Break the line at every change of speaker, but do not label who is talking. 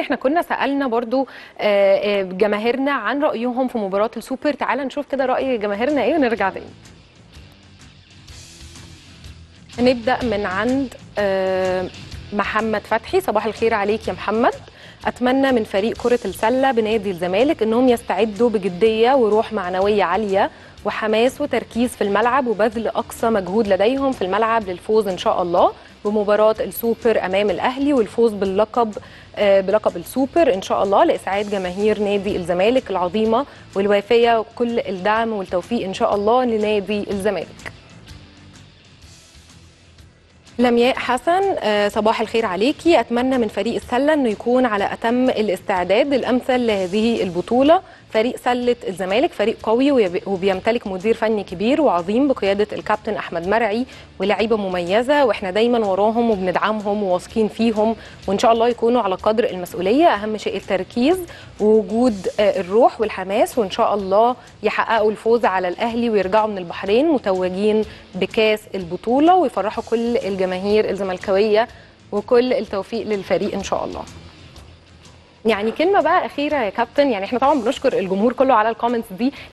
احنا كنا سالنا برضو آه، آه، جماهيرنا عن رايهم في مباراه السوبر تعال نشوف كده راي جماهيرنا ايه ونرجع تاني نبدا من عند آه، محمد فتحي صباح الخير عليك يا محمد اتمنى من فريق كره السله بنادي الزمالك انهم يستعدوا بجديه وروح معنويه عاليه وحماس وتركيز في الملعب وبذل اقصى مجهود لديهم في الملعب للفوز ان شاء الله بمباراه السوبر امام الاهلي والفوز باللقب آه، بلقب السوبر ان شاء الله لاسعاد جماهير نادي الزمالك العظيمه والوافيه وكل الدعم والتوفيق ان شاء الله لنادي الزمالك لمياء حسن آه، صباح الخير عليكي اتمنى من فريق السله انه يكون على اتم الاستعداد الامثل لهذه البطوله فريق سله الزمالك فريق قوي ويب- وبيمتلك مدير فني كبير وعظيم بقياده الكابتن احمد مرعي ولاعيبه مميزه واحنا دايما وراهم وبندعمهم وواثقين فيهم وان شاء الله يكونوا على قدر المسؤوليه اهم شيء التركيز ووجود آه، الروح والحماس وان شاء الله يحققوا الفوز على الاهلي ويرجعوا من البحرين متوجين بكاس البطوله ويفرحوا كل الجماهير الزملكاويه وكل التوفيق للفريق ان شاء الله يعني كلمه بقى اخيره يا كابتن يعني احنا طبعا بنشكر الجمهور كله على الكومنتس دي